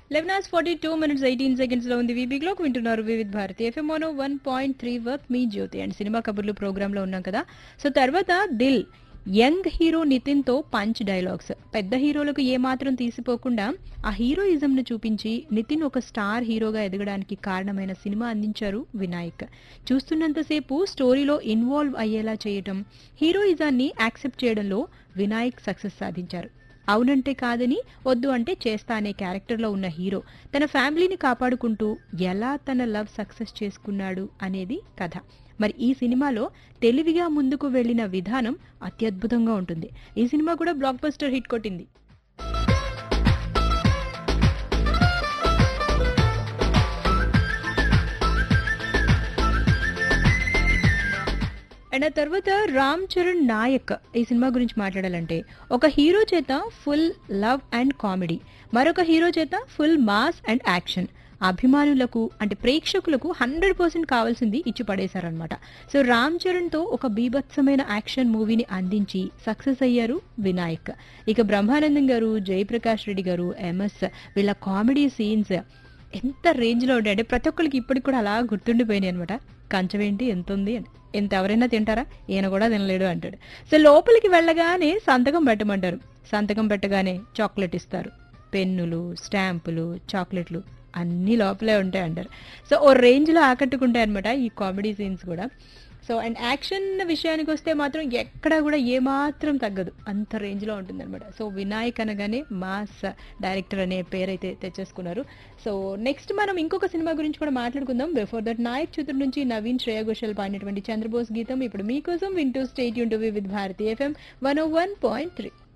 eleven hours forty two minutes eighteen seconds లో ఉంది VB clock వింటున్నారు Vividh Bharati FM mono one point three వర్క్ మీ జ్యోతి అండ్ సినిమా కబుర్లు ప్రోగ్రామ్ లో ఉన్నాం కదా సో తర్వాత దిల్ యంగ్ హీరో నితిన్ తో పంచ్ డైలాగ్స్ పెద్ద హీరోలకు ఏమాత్రం తీసిపోకుండా ఆ హీరోయిజం ను చూపించి నితిన్ ఒక స్టార్ హీరోగా ఎదగడానికి కారణమైన సినిమా అందించారు వినాయక్ చూస్తున్నంతసేపు స్టోరీలో ఇన్వాల్వ్ అయ్యేలా చేయటం హీరోయిజాన్ని యాక్సెప్ట్ చేయడంలో వినాయక్ సక్సెస్ సాధించారు అవునంటే కాదని వద్దు అంటే చేస్తా అనే క్యారెక్టర్లో ఉన్న హీరో తన ఫ్యామిలీని కాపాడుకుంటూ ఎలా తన లవ్ సక్సెస్ చేసుకున్నాడు అనేది కథ మరి ఈ సినిమాలో తెలివిగా ముందుకు వెళ్ళిన విధానం అత్యద్భుతంగా ఉంటుంది ఈ సినిమా కూడా బ్లాక్ బస్టర్ హిట్ కొట్టింది అండ్ ఆ తర్వాత రామ్ చరణ్ నాయక్ ఈ సినిమా గురించి మాట్లాడాలంటే ఒక హీరో చేత ఫుల్ లవ్ అండ్ కామెడీ మరొక హీరో చేత ఫుల్ మాస్ అండ్ యాక్షన్ అభిమానులకు అంటే ప్రేక్షకులకు హండ్రెడ్ పర్సెంట్ కావాల్సింది ఇచ్చి పడేశారనమాట సో రామ్ చరణ్ తో ఒక బీభత్సమైన యాక్షన్ మూవీని అందించి సక్సెస్ అయ్యారు వినాయక్ ఇక బ్రహ్మానందం గారు జయప్రకాష్ రెడ్డి గారు ఎంఎస్ వీళ్ళ కామెడీ సీన్స్ ఎంత రేంజ్ లో ఉంటాయి అంటే ప్రతి ఒక్కరికి ఇప్పటికి కూడా అలా గుర్తుండిపోయినాయి అనమాట కంచమేంటి ఎంత ఉంది అని ఎంత ఎవరైనా తింటారా ఈయన కూడా తినలేడు అంటాడు సో లోపలికి వెళ్ళగానే సంతకం పెట్టమంటారు సంతకం పెట్టగానే చాక్లెట్ ఇస్తారు పెన్నులు స్టాంపులు చాక్లెట్లు అన్ని లోపలే ఉంటాయి అంటారు సో ఓ రేంజ్లో ఆకట్టుకుంటాయి అనమాట ఈ కామెడీ సీన్స్ కూడా సో అండ్ యాక్షన్ విషయానికి వస్తే మాత్రం ఎక్కడా కూడా ఏమాత్రం తగ్గదు అంత రేంజ్లో ఉంటుంది అనమాట సో వినాయక్ అనగానే మాస్ డైరెక్టర్ అనే పేరైతే తెచ్చేసుకున్నారు సో నెక్స్ట్ మనం ఇంకొక సినిమా గురించి కూడా మాట్లాడుకుందాం బిఫోర్ దట్ నాయక్ చిత్రం నుంచి నవీన్ శ్రేయ ఘోషల్ పాడినటువంటి చంద్రబోస్ గీతం ఇప్పుడు మీకోసం వింటూ స్టేట్ యూన్ to Vividh Bharati FM one oh one point three